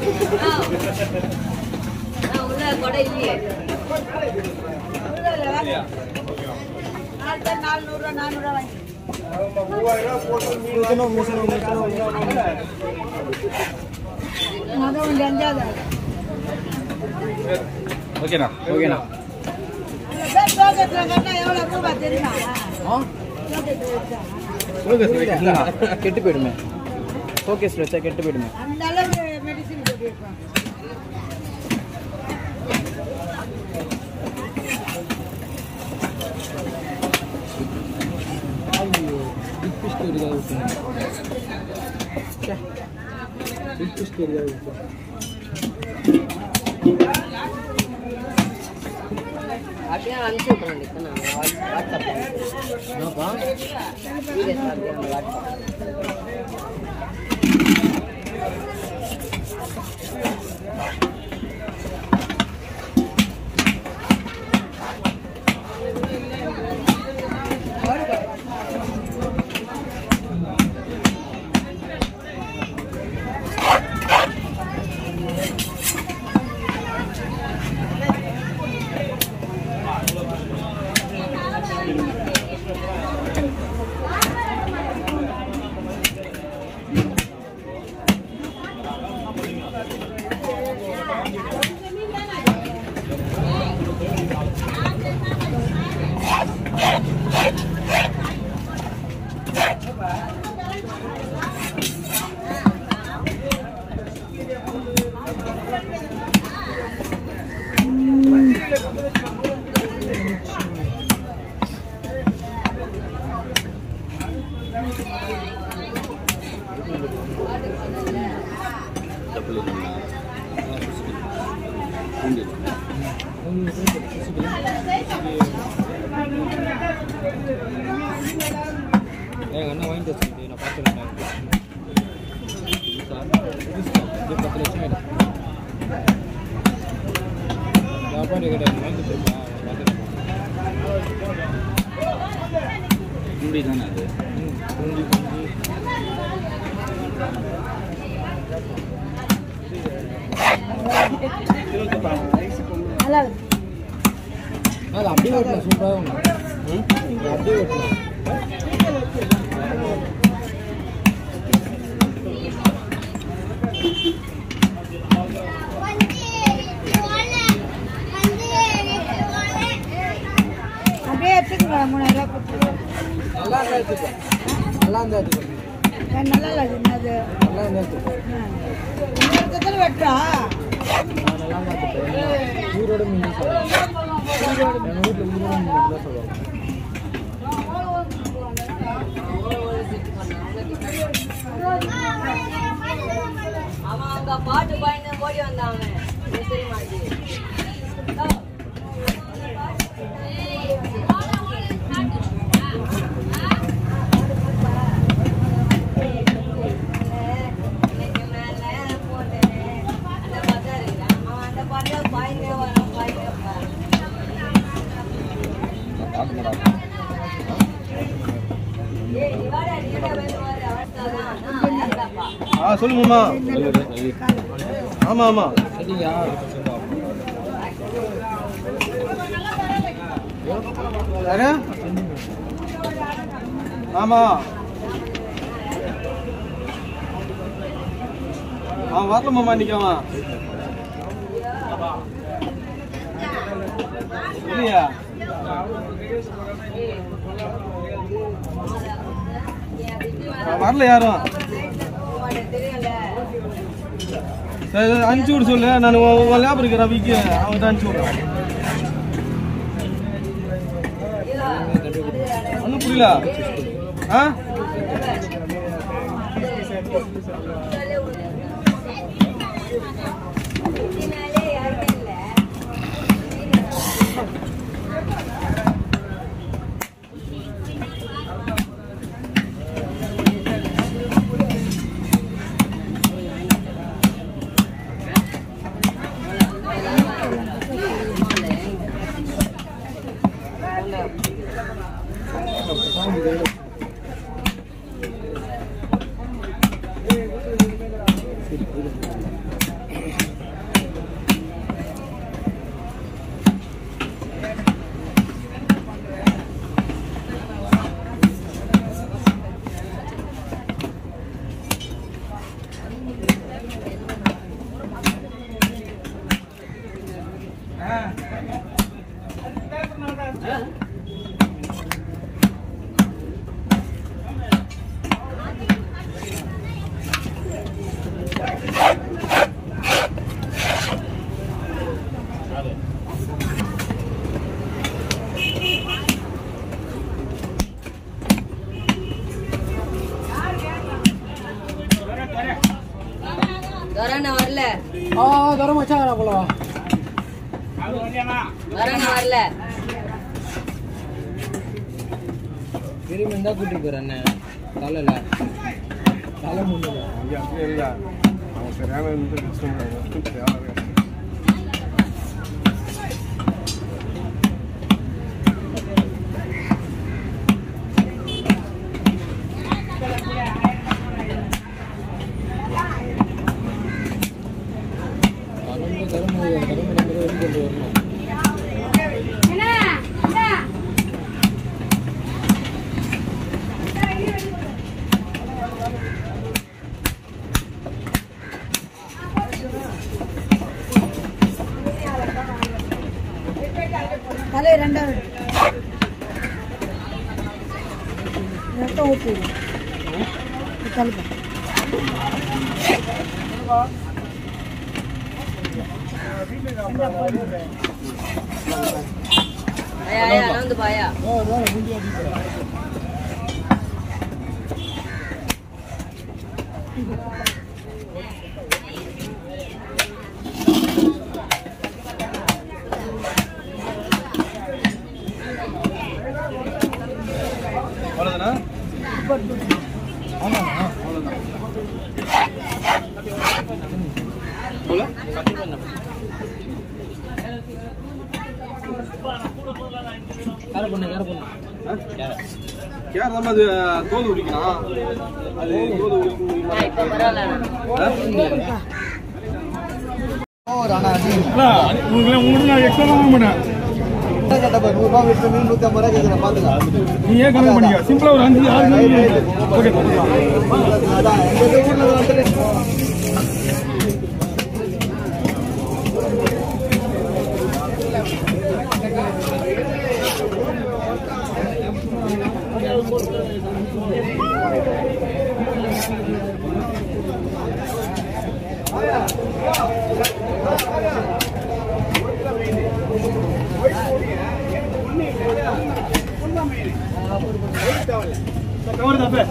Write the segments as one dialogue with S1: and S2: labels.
S1: உள்ள கொடை இல்லையே நானூறு நானூறு வாங்கி மொதல் ஒன்று அஞ்சாவது
S2: ஓகேண்ணா ஓகேண்ணா
S1: தோட்டத்தில் கட்டினா எவ்வளோ ரூபாய் தெரியுமா
S2: கெட்டு போயிடுமே ஷோகேஸில் வச்சா கெட்டு போயிடுமே
S1: அந்த அளவுக்கு மெடிசின் போட்டிருக்கோம்
S3: அப்படியே அனுப்பிச்சு விட்றேன் நான் வாட்ஸ்அப்பில்
S2: என்னப்பா
S3: வீடியோஸ் அப்படியே வாட்ஸ்அப்
S2: எங்கள் அண்ணன் வாங்கிட்டு வச்சுருக்கு நான் பார்த்துருந்தேன் இது பத்து லட்சம் ஆயிடும் வியாபாரி கிடையாது வாங்கி கொடுப்பா குண்டி தானே அது குண்டி குண்டி
S1: நல்லா இருக்கு
S2: அது அப்படியே வெட்டலாம் சூப்பராக இருக்கும் அப்படியே வெட்டலாம்
S1: அப்படியே எடுத்துக்கோங்க மூணாயிரம் கொடுத்து
S2: நல்லா இருந்தால் எடுத்துக்கோ நல்லா இருந்தால் எடுத்துக்கோ
S1: நல்லா இல்லை அது என்னது
S2: நல்லா இருந்தால் எடுத்துக்கோ
S1: இன்னொருத்தத்தில் வெட்டுறா
S2: நான் நல்லா இருந்தால் எடுத்துக்கோ ஊரோட மீன் சொல்லுவாங்க எங்கள் வீட்டில் ஊரோட மீன் தான் சொல்லுவாங்க
S3: அவன் அங்க பாட்டு பாயின்னு ஓடி வந்தான் அவன் எனக்கு தெரிய மாட்டேங்குது எனக்கு மேல போட்டேன் அந்த பாட்டா இருக்கான் அவன் அந்த பாட்டா பாயின்னே வரான் பாயின்னே வரான் ஏய் நீ வாடா நீ என்ன வேணும் வாடா அவஸ்தாதான்
S4: ஆ சொல்லு மாமா ஆமா ஆமா
S2: சரியா
S4: யாரு ஆமா அவன் வரல மாமா இன்னைக்கு அவன் இல்லையா அவன் வரல யாரும் சரி சரி, அனுப்பிச்சு விட சொல்லு நான் உன் லேபர் இருக்கிற ரவிக்கு அவன்கிட்ட அனுப்பிச்சு விடுறேன் ஒன்றும் புரியல ஆ
S3: துரண்ண வரல
S2: ஆ தர மச்சான் போல வா
S3: துரண்ண வரல
S2: திரும்பி இருந்தா கூட்டிட்டு போறேன் அண்ணன் தலையில தலை முன்னல
S4: இங்கே அப்படியே இல்லை அவன் சரியான இருந்து கஷ்டம் தேவை
S2: கரும்பு கரும்பு கரும்பு நம்ம வெளிக்கொண்டு வரணும்
S1: தலை ரெண்டாவது ரத்தம் ஊற்றிடும் கலப்பா
S3: ஐயா ஐயா நடந்து பாயா
S4: அவ்வளோதானே அவ்வளோ
S2: யாரை பண்ணு யாரை பண்ணு
S4: யார் தான் அது தோல் உரிக்கணும் அது தோல் உரிக்க முடியுமா
S3: இப்போ பரவாயில்ல
S4: உங்களுக்கு நான் எக்ஸ்ட்ரா தான் பண்ணேன் நீ ஏன் கம்மி பண்ணிக்க சிம்பிளா ஒரு அஞ்சு ஆறு ஓகே கவர் தப்பே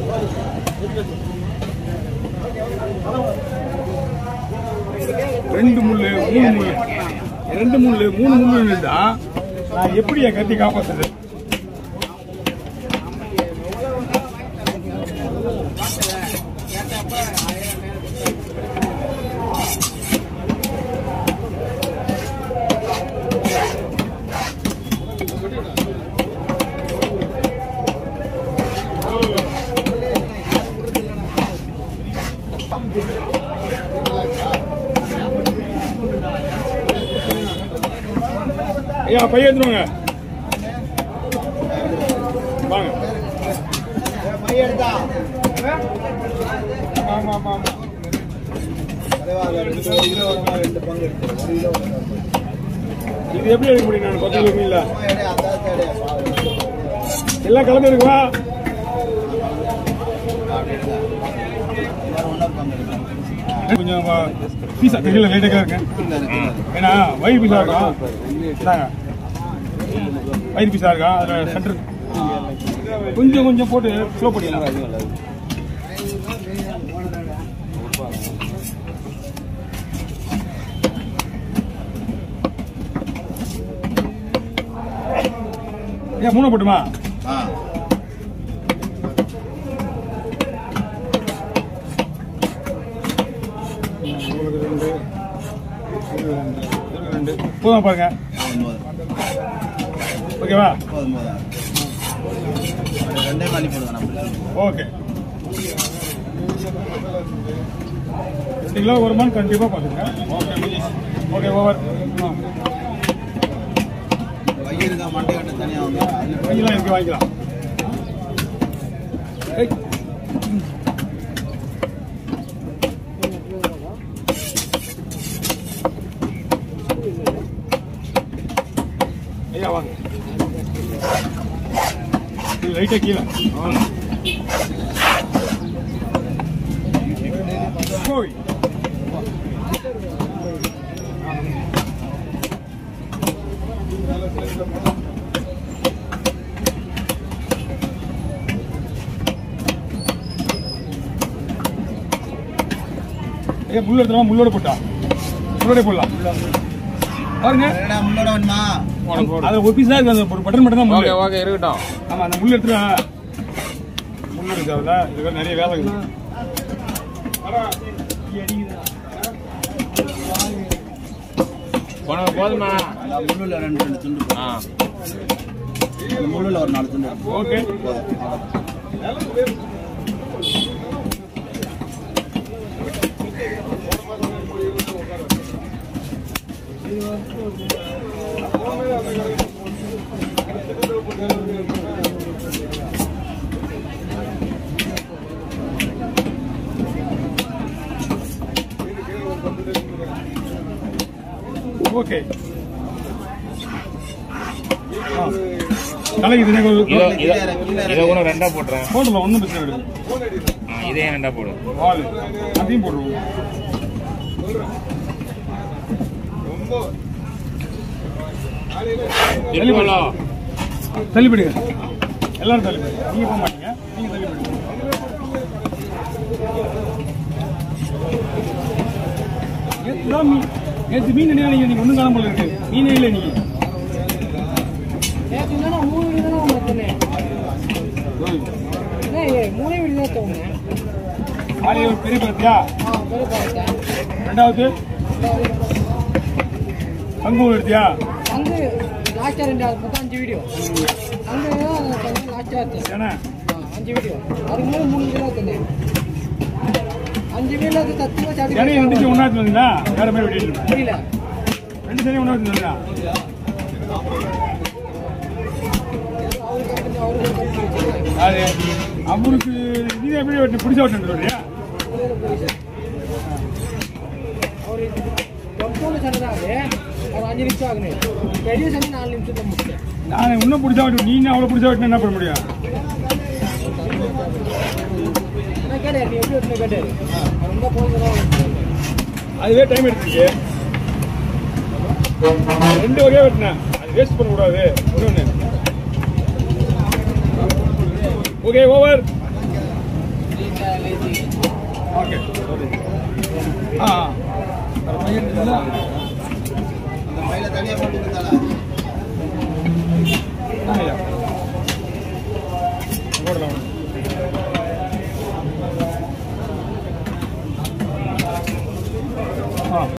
S4: ரெண்டு முள்ளு மூணு முள்ளு ரெண்டு முள்ளு மூணு முள்ளு இருந்தா நான் எப்படி என் கத்தி காப்பாத்துறது ஐயா பையன் எடுத்துருவாங்க வாங்க ஆமா ஆமா ஆமா இது எப்படி எடுக்க முடியும் நான் பத்து கிலோ இல்ல எல்லாம் கலந்து இருக்குவா கொஞ்சம் பீஸா தெரியல லைட்டாக இருக்கேன் ஏன்னா வயிறு பீஸா இருக்கும் இந்தாங்க. வயிறு பீஸா இருக்கா அதில் சென்டர் கொஞ்சம் கொஞ்சம் போட்டு ஸ்லோ பண்ணிடலாம் ஏன் மூணு போட்டுமா உங்களுக்கு ரெண்டு இது ரெண்டு இது ரெண்டு போதும் பாருங்க ஓகேவா
S5: ரெண்டே மணி போடுங்க நம்ம
S4: ஓகே ரெண்டு கிலோ வருமானு கண்டிப்பாக பார்த்துங்க ஓகே ஓகே ஓவர்
S5: வயிறுக்கா மண்டை கட்டு தனியாக வந்து அதில்
S4: வாங்கிக்கலாம் இருக்கு வாங்கிக்கலாம் ஏய். ஐயா வாங்க இது லைட்டா கீழே வாங்க. போய் ஏன் முள்ளு எடுத்துருவா முள்ளோட போட்டா முள்ளோட போடலாம் பாருங்க
S5: என்னடா முன்னோட வேணுமா
S4: அது ஒரு பீஸ் தான் இருக்கு அந்த ஒரு பட்டன் மட்டும் தான் முள்ளு
S2: ஓகே ஓகே இருக்கட்டும்
S4: ஆமா அந்த முள்ளு எடுத்துருவா முள்ளு இருக்கு அதுல இதுக்கு நிறைய வேலை இருக்குது
S2: போன போதுமா
S5: அந்த முள்ளுல ரெண்டு ரெண்டு துண்டு போடு.
S2: ஆ
S5: அந்த முள்ளுல ஒரு நாலு துண்டு
S4: ஓகே ஓகே ஆ. தலைக்கு இது எனக்கு ஒரு-
S2: இதோ இதோ இதை கூட ரெண்டா போட்டுறேன்
S4: போடலாம் ஒன்றும் பிரச்சனை கிடையாது
S2: ஆ, இதே ரெண்டா போடு
S4: வால் அதையும் போடுவோம்
S2: எவ்வளோ
S4: தள்ளிவிடுங்க எல்லாரும் தள்ளிவிடுங்க நீங்க போக மாட்டீங்க நீங்க தள்ளிவிடுங்க நேற்று தான் மீன் நேற்று மீன் என்ன நீங்க நீங்க ஒன்றும் காணாம போல இருக்கு மீனே இல்லை நீங்க
S1: நேற்று தானே மூணு வீடு தானே அவங்க சொன்னேன் என்ன மூணே வீடு தான் தோணுங்க
S4: காலையில் ஒரு பெரிய பத்தியா
S1: ஆ பெரிய பார்த்தேன்
S4: ரெண்டாவது பங்கு எடுத்தியா
S1: அங்கே லாஸ்ட்டாக ரெண்டு அது மொத்தம் அஞ்சு வீடியோ அங்கே லாஸ்ட்டாக எடுத்தேன்
S4: ஏன்னா
S1: ஆ, அஞ்சு வீடியோ அதுக்கு மேலே மூணு வீடியோ எடுத்தேன் அஞ்சு வீடியோ அது சத்தியமாக
S4: சரி
S1: சாப்பிட்டு
S4: ரெண்டு ஒன்றா வந்தீங்களா வேற மாதிரி வெட்டிட்டு
S1: புரியல
S4: ரெண்டு சரி ஒன்றா வந்தீங்களா
S1: அவருக்கு கொஞ்சம் அவருக்கு கொஞ்சம் வச்சுருக்கேன்
S4: அது அவருக்கு நீ எப்படி வெட்டி பிடிச்ச வெட்டு இல்லையா
S1: அவர் டொம்போன்னு சொன்னதாவே ஒரு அஞ்சு நிமிஷம் ஆகுது பெரிய சனி நாலு நிமிஷத்தை முடிச்சேன்
S4: நான் இன்னும் பிடிச்சா வெட்டு நீ இன்னும் அவ்வளோ பிடிச்சா வெட்டினா என்ன பண்ண முடியும்
S1: நான் கேட்டார் நீ எப்படி வெட்டின கேட்டார் ரொம்ப போகுதுதான்
S4: அதுவே டைம் எடுத்துச்சு ரெண்டு வகையா வெட்டினேன் அது வேஸ்ட் பண்ணக்கூடாது ஒன்று ஓகே ஓவர் ஓகே ஆ ஆ. வேற பையன் இருக்குல்ல?
S5: அந்த பையில தனியா போட்டு கொடுத்தாளா
S4: ஆ, ஐயா. போடலாம்